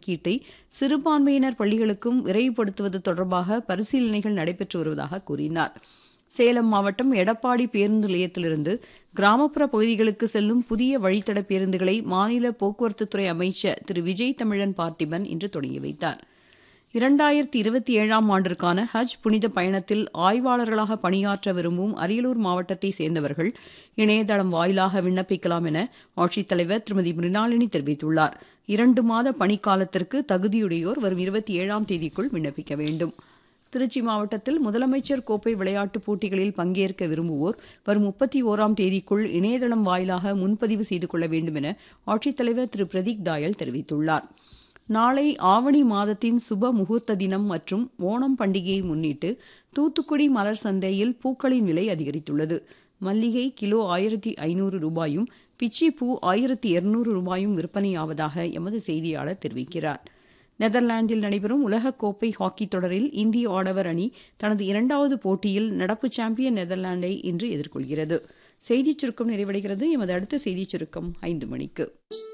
ஒதுக்கீட்டை சிறுபான்மையினர் பள்ளிகளுக்கும் விரைவுபடுத்துவது தொடர்பாக பரிசீலனைகள் நடைபெற்று வருவதாக கூறினார் சேலம் மாவட்டம் எடப்பாடி பேருந்து நிலையத்திலிருந்து கிராமப்புற பகுதிகளுக்கு செல்லும் புதிய வழித்தட பேருந்துகளை மாநில போக்குவரத்துத்துறை அமைச்சர் திரு விஜய் தமிழன் பார்த்திபன் இன்று தொடங்கி வைத்தார் இரண்டாயிரத்தி இருபத்தி ஏழாம் ஆண்டிற்கான ஹஜ் புனித பயணத்தில் ஆய்வாளர்களாக பணியாற்ற விரும்பும் அரியலூர் மாவட்டத்தை சேர்ந்தவர்கள் இணையதளம் வாயிலாக விண்ணப்பிக்கலாம் என ஆட்சித்தலைவர் திருமதி மிருணாளினி தெரிவித்துள்ளார் இரண்டு மாத பணிக்காலத்திற்கு தகுதியுடையோர் வரும் இருபத்தி ஏழாம் தேதிக்குள் விண்ணப்பிக்க வேண்டும் திருச்சி மாவட்டத்தில் முதலமைச்சர் கோப்பை விளையாட்டுப் போட்டிகளில் பங்கேற்க விரும்புவோர் வரும் முப்பத்தி ஓராம் தேதிக்குள் இணையதளம் வாயிலாக முன்பதிவு செய்து கொள்ள வேண்டும் என ஆட்சித்தலைவர் திரு பிரதீக் தாயல் தெரிவித்துள்ளார் நாளை ஆவணி மாதத்தின் சுப முகூர்த்த தினம் மற்றும் ஓணம் பண்டிகையை முன்னிட்டு தூத்துக்குடி மலர் சந்தையில் பூக்களின் விலை அதிகரித்துள்ளது மல்லிகை கிலோ ஆயிரத்தி ஐநூறு ரூபாயும் பிச்சி பூ ஆயிரத்தி இருநூறு ரூபாயும் விற்பனையாவதாக எமது செய்தியாளர் தெரிவிக்கிறார் நெதர்லாந்தில் நடைபெறும் உலகக்கோப்பை ஹாக்கி தொடரில் இந்திய ஆடவர் அணி தனது இரண்டாவது போட்டியில் நடப்பு சாம்பியன் நெதர்லாந்தை இன்று எதிர்கொள்கிறது செய்திச் சுருக்கம் நிறைவடைகிறது எமது அடுத்த செய்திச் சுருக்கம் ஐந்து மணிக்கு